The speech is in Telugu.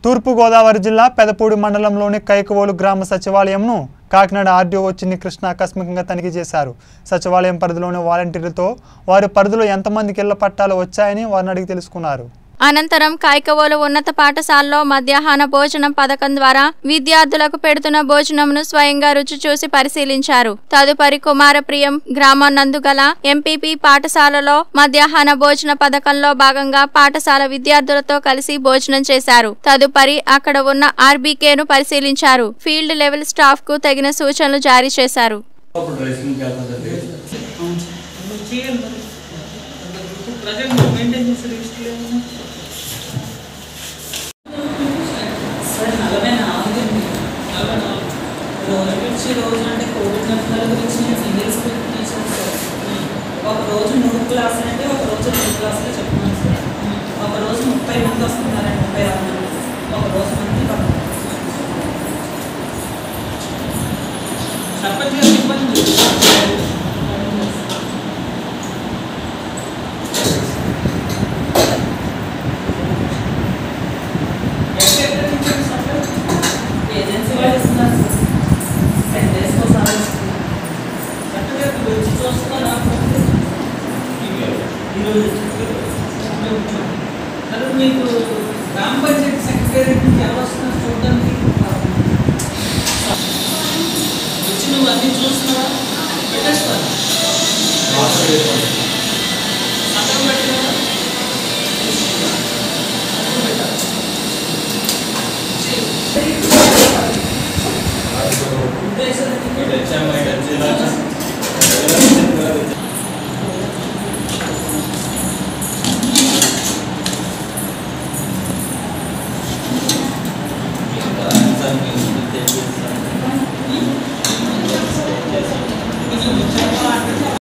తూర్పుగోదావరి జిల్లా పెదపూడి మండలంలోని కైకవోలు గ్రామ సచివాలయంను కాకినాడ ఆర్డీఓ చిన్ని కృష్ణ ఆకస్మికంగా తనిఖీ చేశారు సచివాలయం పరిధిలోని వాలంటీర్లతో వారి పరిధిలో ఎంతమందికి ఇళ్ల పట్టాలు వచ్చాయని వారిని అడిగి తెలుసుకున్నారు అనంతరం కాయకవోలు ఉన్నత పాఠశాలలో మధ్యాహ్న భోజనం పథకం ద్వారా విద్యార్థులకు పెడుతున్న భోజనంను స్వయంగా రుచి చూసి పరిశీలించారు తదుపరి కుమారప్రియం గ్రామం నందుగల ఎంపీపీ పాఠశాలలో మధ్యాహ్న భోజన పథకంలో భాగంగా పాఠశాల విద్యార్థులతో కలిసి భోజనం చేశారు తదుపరి అక్కడ ఉన్న ఆర్బీకేను పరిశీలించారు ఫీల్డ్ లెవెల్ స్టాఫ్ కు తగిన సూచనలు జారీ చేశారు అప్పుడు రైసింగ్కి వెళ్తుందండి చేయాలి మరి ఇప్పుడు ప్రజెంట్ మెయింటైన్ చేసే లిస్టులు ఏమన్నా సార్ నలభై నాలుగు అండి నలభై నాలుగు రోజు గురించి రోజు అంటే కోవిడ్ నష్టాల గురించి నేను సింగిల్ స్కూల్ టీచర్ సార్ ఒక రోజు మూడు క్లాసులు అంటే ఒక రోజు రెండు క్లాసులు చెప్తున్నాను సార్ ఒక రోజు ముప్పై మంది వస్తున్నారండి ముప్పై ఆరు మంది ఒక రోజు మంది పక్కన సర్పంచ్ గారికి ఇబ్బంది లేదు. ఎక్కడ ఎక్కడ ఇచ్చారు సర్పంచ్? ఏజెన్సీ వాళ్ళు ఇస్తున్నారు సార్ టెన్ డేస్కి ఒకసారి వస్తుంది కరెక్ట్గా ఇక్కడ వచ్చి చూస్తున్నారా? ఈరోజు అదే మీకు గ్రామ పంచాయతీ సెక్రటరీ నుంచి ఎవరు వస్తున్నారు చూడడానికి వచ్చి నువ్వు అన్ని చూస్తున్నావా పెట్టేస్తాను మాస్టర్ చేసుకోండి